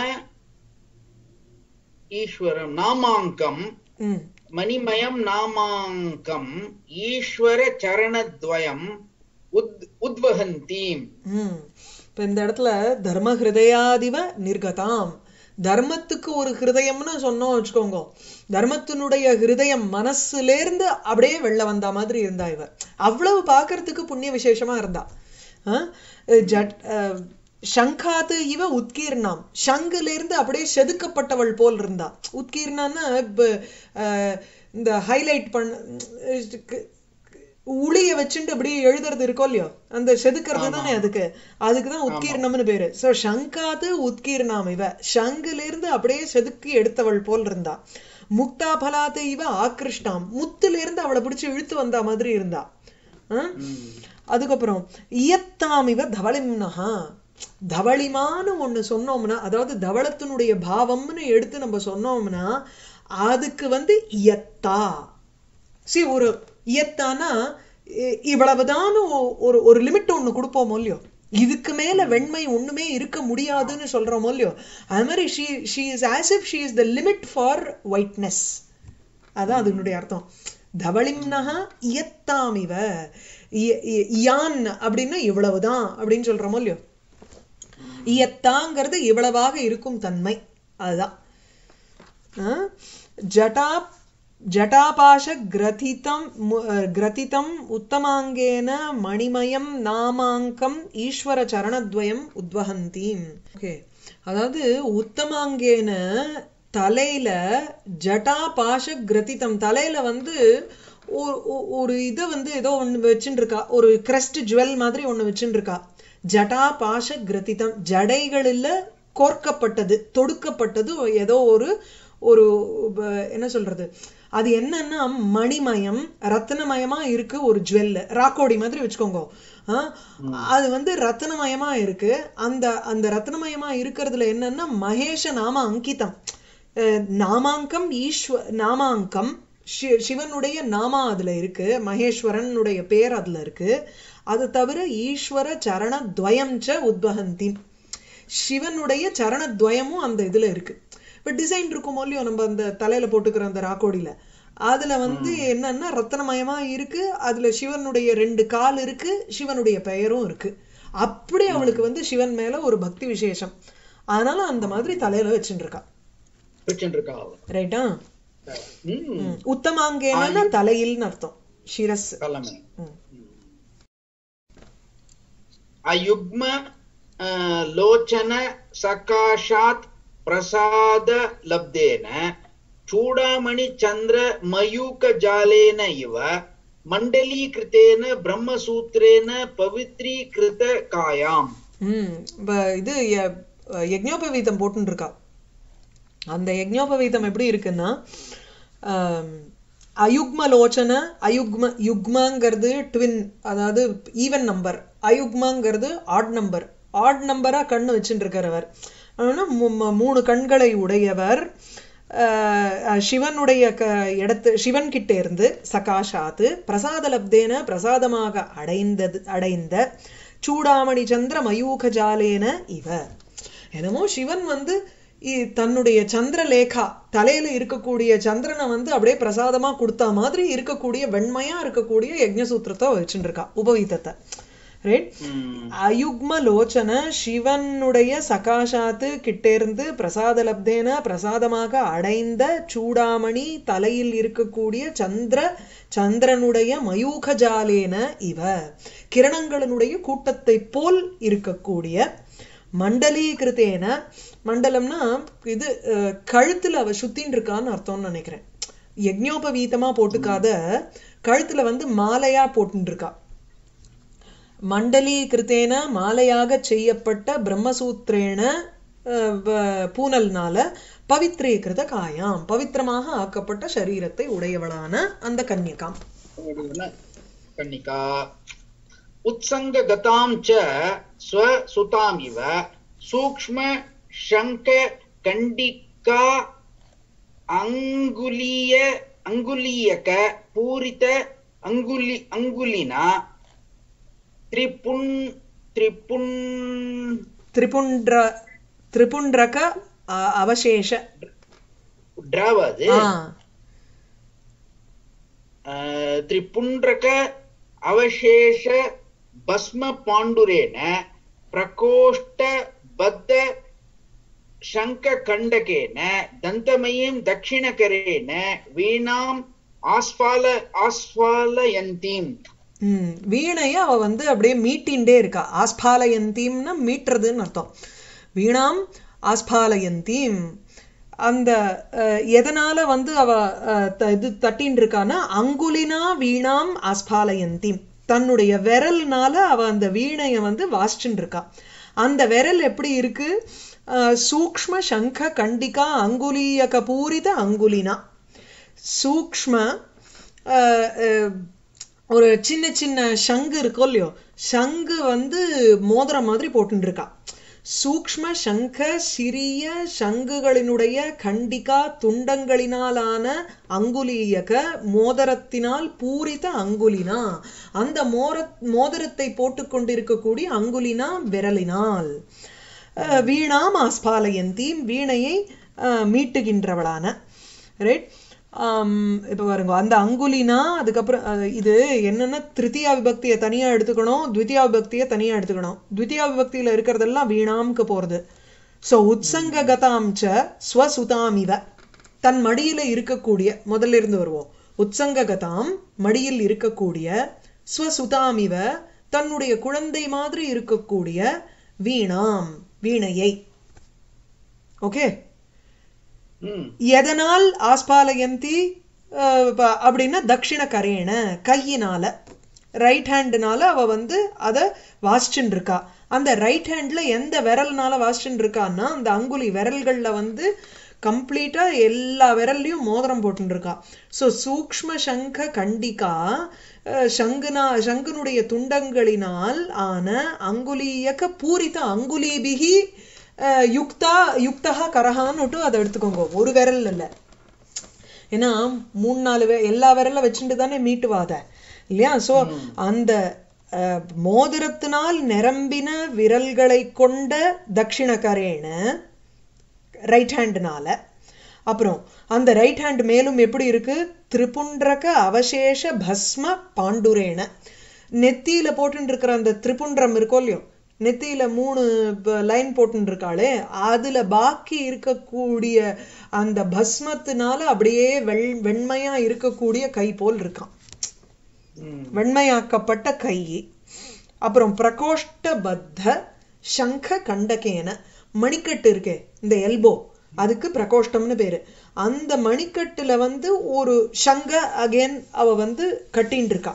ईश्वरं नामाङ्कम् ம் मणिमयं नामाङ्कम् ईश्वरचरणद्वयम् उद् उद्वहन्तीम् ம் இப்ப இந்த இடத்துல தர்ம ஹிருதயாதிவ நிர்கதாம் தர்மத்துக்கு ஒரு ஹிருதயம்னு சொன்னோம் வச்சுக்கோங்க தர்மத்தினுடைய ஹிருதயம் மனசுலேருந்து அப்படியே வெளில வந்த மாதிரி இருந்தா இவ அவ்வளவு பார்க்கறதுக்கு புண்ணிய விசேஷமா இருந்தா ஆ? ஜட் அஹ், சங்காத்து இவ உத்கீர்ணாம் சங்குல இருந்து அப்படியே செதுக்கப்பட்டவள் போல் இருந்தா உத்கீர்ணான்னா இப்ப, அஹ், இந்த ஹைலைட் பண்ண உளிய வச்சுட்டு அப்படியே எழுதுறது இருக்கோ இல்லையோ அந்த செதுக்கிறது தானே அதுக்கு அதுக்கு தான் உத்கீர்ணம்னு பேரு சோ சங்காது உத்கீர்ணாம் இவ சங்குல இருந்து அப்படியே செதுக்கி எடுத்தவள் போல் இருந்தா முக்தா பலாத்து இவ ஆக்ருஷ்டாம் முத்துல இருந்து அவளை பிடிச்சு இழுத்து வந்த மாதிரி இருந்தா ஆ? அதுக்கப்புறம் இயத்தாம் இவ தவளிம்னஹா தவளிமான்னு ஒண்ணு சொன்னோம்னா அதாவது தவளத்தினுடைய பாவம்னு எடுத்து நம்ம சொன்னோம்னா அதுக்கு வந்து இயத்தா சி ஒரு இயத்தானா இ- இவ்வளவுதான் ஒ- ஒரு ஒரு லிமிட் ஒண்ணு கொடுப்போமோ இல்லையோ இதுக்கு மேல வெண்மை ஒண்ணுமே இருக்க முடியாதுன்னு சொல்றோமோ இல்லையோ அது மாதிரி she she is as if she is the limit for whiteness அதான் அதனுடைய அர்த்தம் தவளிம்னஹா இயத்தாமிவ இய- இய- இயான் அப்படின்னா இவ்வளவுதான் அப்படின்னு சொல்றோமோ இல்லையோ இயத்தாங்கிறது இவ்வளவாக இருக்கும் தன்மை அதுதான் ஆ? ஜடா ஜட்டாபாஷ கிரதிதம் மு- அஹ், கிரதிதம் உத்தமாங்கேன மணிமயம் நாமாங்கம் ஈஸ்வர சரணத்வயம் உத்வஹந்தீம் ஓகே அதாவது உத்தமாங்கேன தலையில ஜட்டா பாஷ கிரதிதம் தலையில வந்து ஒரு ஒ- ஒரு இதை வந்து ஏதோ ஒண்ணு வச்சுட்டு இருக்கா ஒரு கிரஸ்ட் ஜுவல் மாதிரி ஒண்ணு வச்சுட்டு இருக்கா ஜட்டா பாஷ கிரதிதம் ஜடைகளில் கோர்க்கப்பட்டது தொடுக்கப்பட்டது ஏதோ ஒரு ஒரு ப- என்ன சொல்றது அது என்னன்னா மணிமயம் ரத்தினமயமா இருக்கு ஒரு ஜுவல் ராக்கோடி மாதிரி வச்சுக்கோங்க ஆ, அது வந்து ரத்தினமயமா இருக்கு அந்த அந்த ரத்தினமயமா இருக்கிறதுல என்னன்னா மகேஷ நாம அங்கிதம் அஹ், நாமாங்கம் ஈஸ்வ நாமாங்கம் ஷி- சிவனுடைய நாமா அதுல இருக்கு மகேஸ்வரனுடைய பேர் அதுல இருக்கு அது தவிர ஈஸ்வர சரண துவயம் ச உத்வகந்தி சிவனுடைய சரண துவயமும் அந்த இதுல இருக்கு இப்ப டிசைன் இருக்குமோ இல்லையோ நம்ம அந்த தலையில போட்டுக்கிற அந்த ராக்கோடியில அதுல வந்து என்னன்னா ரத்தனமயமா இருக்கு அதுல சிவனுடைய ரெண்டு கால் இருக்கு சிவனுடைய பெயரும் இருக்கு அப்படி அவளுக்கு வந்து சிவன் மேல ஒரு பக்தி விசேஷம் அதனால அந்த மாதிரி தலையில வச்சுட்டு இருக்கா வச்சுட்டு இருக்கா அவ. ரைட்டா ம் உத்தமாங்கேனா தலையில்னு அர்த்தம் சிரஸ் தலைமை ம். अयुग्म अ, लोचन सकाशात् प्रसाद लब्धेन चूडामणि चन्द्र मयूक जालेन इव मण्डलीकृतेन ब्रह्मसूत्रेण पवित्रीकृत कायाम् ம் இப்ப இது ய- யஜ்ஞோபவீதம் போட்டுன்னு இருக்கா அந்த யஜ்ஞோபவீதம் எப்படி இருக்குன்னா ஆம், அயுக்ம லோச்சன அயுக்ம யுக்மங்கிறது ட்வின் அதாவது ஈவன் நம்பர் அயுக்மங்கிறது ஆட் நம்பர் ஆட் நம்பரா கண்ணு வச்சுட்டு இருக்கிறவர் ஆனா மூ- மூ- மூணு கண்களை உடையவர் ஆஹ், சிவனுடைய க இடத்து சிவன் கிட்ட இருந்து சகாஷாத்து பிரசாத லப்தேன பிரசாதமாக அடைந்தது அடைந்த சூடாமணி சந்திர மயூக ஜாலேன இவ என்னமோ சிவன் வந்து இ- தன்னுடைய சந்திரலேகா தலையில இருக்கக்கூடிய சந்திரனை வந்து அப்படியே பிரசாதமா கொடுத்தா மாதிரி இருக்கக்கூடிய வெண்மையா இருக்கக்கூடிய யஜ்ஞசூத்திரத்தை வச்சுட்டு இருக்கா உபவீதத்தை ரைட் அயுக்ம லோச்சன சிவனுடைய சகாஷாத்து கிட்டேருந்து பிரசாத லப்தேன பிரசாதமாக அடைந்த சூடாமணி தலையில் இருக்கக்கூடிய சந்திர சந்திரனுடைய மயூகஜாலேன இவ கிரணங்களினுடைய கூட்டத்தை போல் இருக்கக்கூடிய மண்டலீகிருத்தேன மண்டலம்னா இது அஹ், கழுத்துல அவ சுத்தின்னு இருக்கான்னு அர்த்தம்னு நினைக்கிறேன் யஜ்ஞோபவீதமா போட்டுக்காத கழுத்துல வந்து மாலையா போட்டுன்னு இருக்கா மண்டலீகிருத்தேன மாலையாக செய்யப்பட்ட பிரம்மசூத்திரேன அஹ், வ- பூனல்னால பவித்ரீகிருத காயாம் பவித்திரமாக ஆக்கப்பட்ட சரீரத்தை உடையவளான அந்த கன்யகாம் कन्निका उत्सङ्गगतां च स्वसुताम् इव सूक्ष्म शङ्ख कण्डिका अङ्गुलीय अङ्गुलीयक पूरित अङ्गुलि अङ्गुलिना त्रिपुन् त्रिपुन् திரிபுண்ட்ர திரிபுண்ட்ரக அ- அவசேஷ ड्रावद् ஆ त्रिपुण्ड्रक अवशेष भस्म पाण्डुरेण प्रकोष्ठबद्ध शङ्खकण्डकेन दन्तमयीं दक्षिणकरेण वीणाम् आस्फाल आस्फालयन्तीम् ம் வீணைய அவ வந்து அப்படியே மீட்டின்டே இருக்கா ஆஸ்பாலயந்தீம்னா மீட்டுறதுன்னு அர்த்தம் வீணாம் ஆஸ்பாலயந்தீம் அந்த அஹ், எதனால வந்து அவ அஹ், த- இது தட்டின்னு இருக்கான்னா அங்குலினா வீணாம் ஆஸ்பாலயந்தீம் தன்னுடைய விரல்னால அவ அந்த வீணைய வந்து வாசிச்சுட்டு இருக்கா அந்த விரல் எப்படி இருக்கு அஹ், சூக்ஷ்ம சங்க கண்டிகா அங்குலீயக பூரித அங்குலினா சூக்ஷ்ம அஹ், அஹ், ஒரு சின்ன சின்ன சங்கு இருக்கோ இல்லையோ சங்கு வந்து மோதிரம் மாதிரி போட்டுட்டு இருக்கா சூக்ஷ்ம சங்க சிறிய சங்குகளினுடைய கண்டிகா துண்டங்களினாலான அங்குலீயக மோதிரத்தினால் பூரித அங்குலினா அந்த மோர மோதிரத்தை போட்டுக்கொண்டிருக்கக்கூடிய அங்குலினா விரலினால் அஹ், வீணாம் ஆஸ்பாலயந்தீம் வீணையை அஹ், மீட்டுகின்றவளான ரைட் இப்போ பாருங்க அந்த அங்குலினா அதுக்கப்புறம் அஹ், இது என்னன்னா திருத்தியா விபக்தியை தனியா எடுத்துக்கணும் த்விதியா விபக்தியை தனியா எடுத்துக்கணும் த்விதியா விபக்தியில இருக்கிறதெல்லாம் வீணாம்க்கு போறது ஸோ உத்சங்ககதாம் ச ஸ்வசுதாம் இவ தன் மடியில இருக்கக்கூடிய முதல்ல இருந்து வருவோம் உத்சங்ககதாம் மடியில் இருக்கக்கூடிய ஸ்வசுதாமிவ தன்னுடைய குழந்தை மாதிரி இருக்கக்கூடிய வீணாம் வீணையை ஓகே ம் எதனால் ஆஸ்பாலயந்தி அஹ், ப- அப்படின்னா தட்சிண கரேன கையினால ரைட் ஹேண்டுனால அவ வந்து அதை வாசிச்சுட்டு இருக்கா அந்த ரைட் ஹேண்ட்ல எந்த விரல்னால வாசிச்சுட்டு இருக்கான்னா அந்த அங்குலி விரல்கள்ல வந்து கம்ப்ளீட்டா எல்லா விரல்லையும் மோதிரம் போட்டுட்டு இருக்கா ஸோ சூக்ஷ்ம சங்க கண்டிகா அஹ், சங்குனா சங்குனுடைய துண்டங்களினால் ஆன அங்குலீயக்க பூரித அங்குலீபிகி அஹ், யுக்தா யுக்தா கரஹான்னுட்டு அதை எடுத்துக்கோங்க ஒரு விரல் இல்ல ஏன்னா மூணு நாலு வே எல்லா விரல வச்சுட்டு தானே மீட்டுவாத இல்லையா சோ அந்த அஹ், மோதிரத்தினால் நிரம்பின விரல்களை கொண்ட தட்சிணகரேன ரைட் ஹேண்டுனால அப்புறம் அந்த ரைட் ஹேண்ட் மேலும் எப்படி இருக்கு திரிபுண்டரக அவசேஷ பஸ்ம பாண்டுரேன நெத்தியில போட்டுட்டு இருக்கிற அந்த திரிபுண்டரம் இருக்கோ இல்லையோ நெத்தியில மூணு லைன் போட்டுட்டு இருக்காளே அதுல பாக்கி இருக்கக்கூடிய அந்த பஸ்மத்தினால அப்படியே வெள் வெண்மையா இருக்கக்கூடிய கை போல் இருக்கான் ம் வெண்மையாக்கப்பட்ட கை அப்புறம் பிரகோஷ்டபத்த சங்க கண்டகேன மணிக்கட்டு இருக்கே இந்த எல்போ அதுக்கு பிரகோஷ்டம்னு பேரு அந்த மணிக்கட்டுல வந்து ஒரு சங்க அகைன் அவ வந்து கட்டின்னு இருக்கா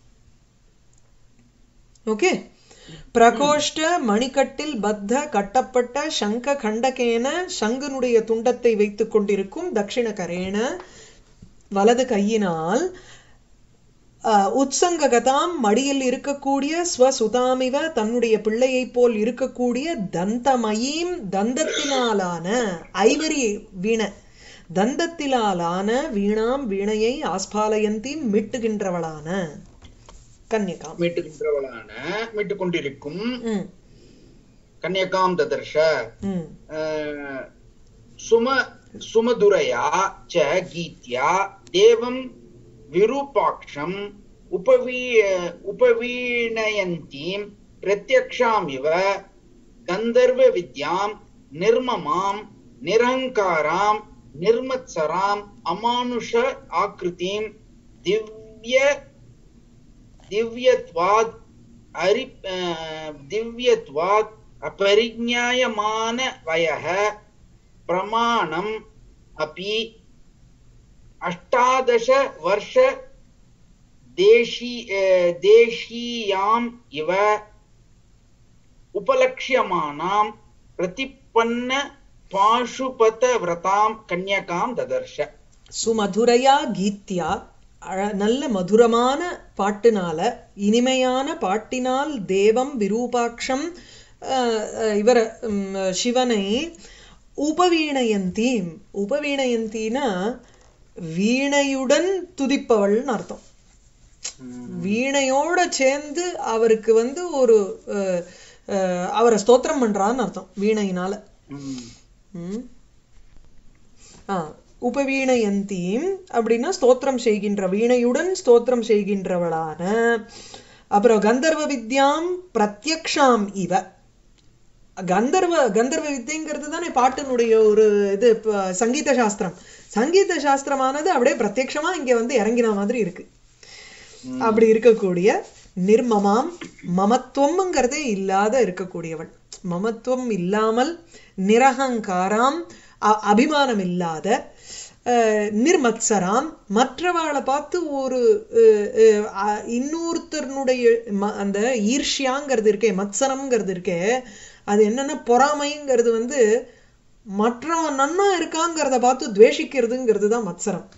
ஓகே பிரகோஷ்ட மணிக்கட்டில் பத்த கட்டப்பட்ட சங்க கண்டகேன சங்கனுடைய துண்டத்தை வைத்துக் கொண்டிருக்கும் தட்சிண கரேன வலது கையினால் அஹ், உத்சங்ககதாம் மடியில் இருக்கக்கூடிய ஸ்வசுதாமிவ தன்னுடைய பிள்ளையைப் போல் இருக்கக்கூடிய தந்தமயீம் தந்தத்தினாலான ஐவரி வீண தந்தத்திலாலான வீணாம் வீணையை ஆஸ்பாலயந்தி மீட்டுகின்றவளான கன்யகாம் மீட்டுகின்றவளான மீட்டுக் கொண்டிருக்கும் ம் கன்யகாம் ததர்ஷ ம் அஹ், சும சுமதுரையா ச கீத்யா தேவம் விரூபாட்சம் உபவீ உபவீணயந்தீம் பிரத்யக்ஷாமிவ கந்தர்வ வித்யாம் நிர்மமாம் நிரங்காராம் நிர்மத்சராம் அமானுஷ ஆக்ருதிம் திவ்ய दिव्यत्वाद् अरि अ, दिव्यत्वाद् अपरिज्ञायमान वयः प्रमाणम् अपि अष्टादश वर्ष देशी अ, देशीयाम् इव उपलक्ष्यमानां प्रतिपन्न पाशुपतव्रतां कन्यकां ददर्श சுமதுரையா கீத்யா அழ- நல்ல மதுரமான பாட்டுனால இனிமையான பாட்டினால் தேவம் விரூபாட்சம் அஹ், அஹ், இவர ம், சிவனை உபவீணயந்தி உபவீணயந்தினா வீணையுடன் துதிப்பவள்னு அர்த்தம் வீணையோட சேர்ந்து அவருக்கு வந்து ஒரு அஹ், அஹ், அவரை ஸ்தோத்திரம் பண்றான்னு அர்த்தம் வீணையினால ம். ஆ உபவீணயந்தீம் அப்படின்னா ஸ்தோத்திரம் செய்கின்ற வீணையுடன் ஸ்தோத்திரம் செய்கின்றவளான அப்புறம் கந்தர்வ வித்யாம் பிரத்யக்ஷாம் இவ கந்தர்வ கந்தர்வ வித்தைங்கிறது தானே பாட்டினுடைய ஒரு இது ப- சங்கீத சாஸ்திரம் சங்கீத சாஸ்திரமானது அப்படியே பிரத்யக்ஷமா இங்க வந்து இறங்கின மாதிரி இருக்கு அப்படி இருக்கக்கூடிய நிர்மமாம் மமத்துவம்ங்கிறதே இல்லாத இருக்கக்கூடியவன் மமத்துவம் இல்லாமல் நிரகங்காராம் அ- அபிமானம் இல்லாத அஹ், நிர்மத்சராம் மற்றவாளை பார்த்து ஒரு அஹ், அஹ், அ- இன்னொருத்தருடைய ம- அந்த ஈர்ஷ்யாங்கிறது இருக்கே மத்சரம்ங்கிறது இருக்கே அது என்னன்னா பொறாமைங்கிறது வந்து மற்றவன் நன்னா இருக்காங்கிறத பார்த்து துவேஷிக்கிறதுங்கிறது தான் மத்சரம்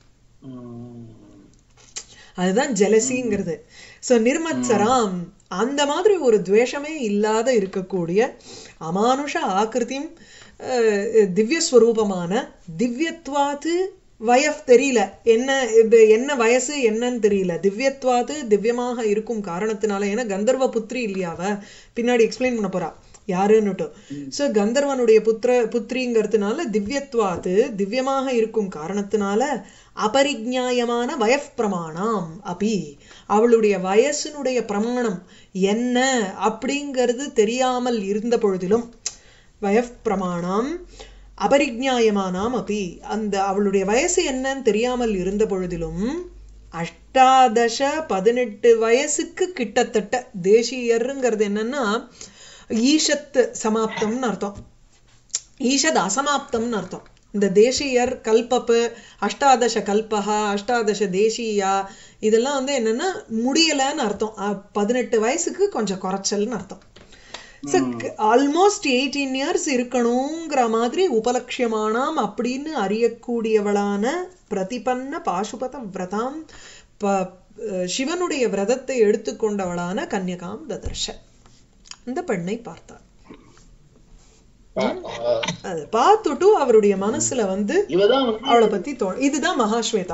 அதுதான் ஜெலசிங்கிறது சோ நிர்மத்சராம் அந்த மாதிரி ஒரு துவேஷமே இல்லாத இருக்கக்கூடிய அமானுஷ ஆக்கிருத்தியும் அஹ், திவ்யஸ்வரூபமான திவ்யத்வாத்து வயஃப் தெரியல என்ன இது என்ன வயசு என்னன்னு தெரியல திவ்யத்வாத்து திவ்யமாக இருக்கும் காரணத்தினால ஏன்னா கந்தர்வ புத்திரி இல்லையாவ பின்னாடி எக்ஸ்பிளைன் பண்ண போறா யாருன்னுட்டு சோ கந்தர்வனுடைய புத்திர புத்திரிங்கிறதுனால திவ்யத்வாத்து திவ்யமாக இருக்கும் காரணத்தினால அபரிஜ்ஞாயமான வயப் பிரமாணம் அபி அவளுடைய வயசினுடைய பிரமாணம் என்ன அப்படிங்கிறது தெரியாமல் இருந்த பொழுதிலும் வயப் பிரமாணம் அபரிஜாயமானாம் அப்பி அந்த அவளுடைய வயசு என்னன்னு தெரியாமல் இருந்த பொழுதிலும் அஷ்டாதச பதினெட்டு வயசுக்கு கிட்டத்தட்ட தேசியருங்கிறது என்னன்னா ஈஷத் சமாப்தம்னு அர்த்தம் ஈஷத் அசமாப்தம்னு அர்த்தம் இந்த தேசியர் கல்பப்பு அஷ்டாதச கல்பகா அஷ்டாதச தேசியா இதெல்லாம் வந்து என்னன்னா முடியலன்னு அர்த்தம் அஹ், பதினெட்டு வயசுக்கு கொஞ்சம் குறைச்சல்னு அர்த்தம் ஆல்மோஸ்ட் எயிட்டீன் இயர்ஸ் இருக்கணுங்கிற மாதிரி உபலட்சியமானாம் அப்படின்னு அறியக்கூடியவளான பிரதிபன்ன பாசுபத விரதாம் ப- அஹ் சிவனுடைய விரதத்தை எடுத்துக்கொண்டவளான கன்யகாம் ததர்ஷ இந்த பெண்ணை பார்த்தார் அது பார்த்துட்டு அவருடைய மனசுல வந்து இவதான் வந்து அவளை பத்தி தோ இதுதான் மகாஸ்வேதா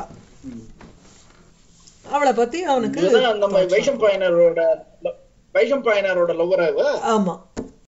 அவளை பத்தி அவனுக்கு இவதான் நம்ம வைஷம் பாயனரோட வைஷம் பாயனரோட லவ்வரா இவ ஆமா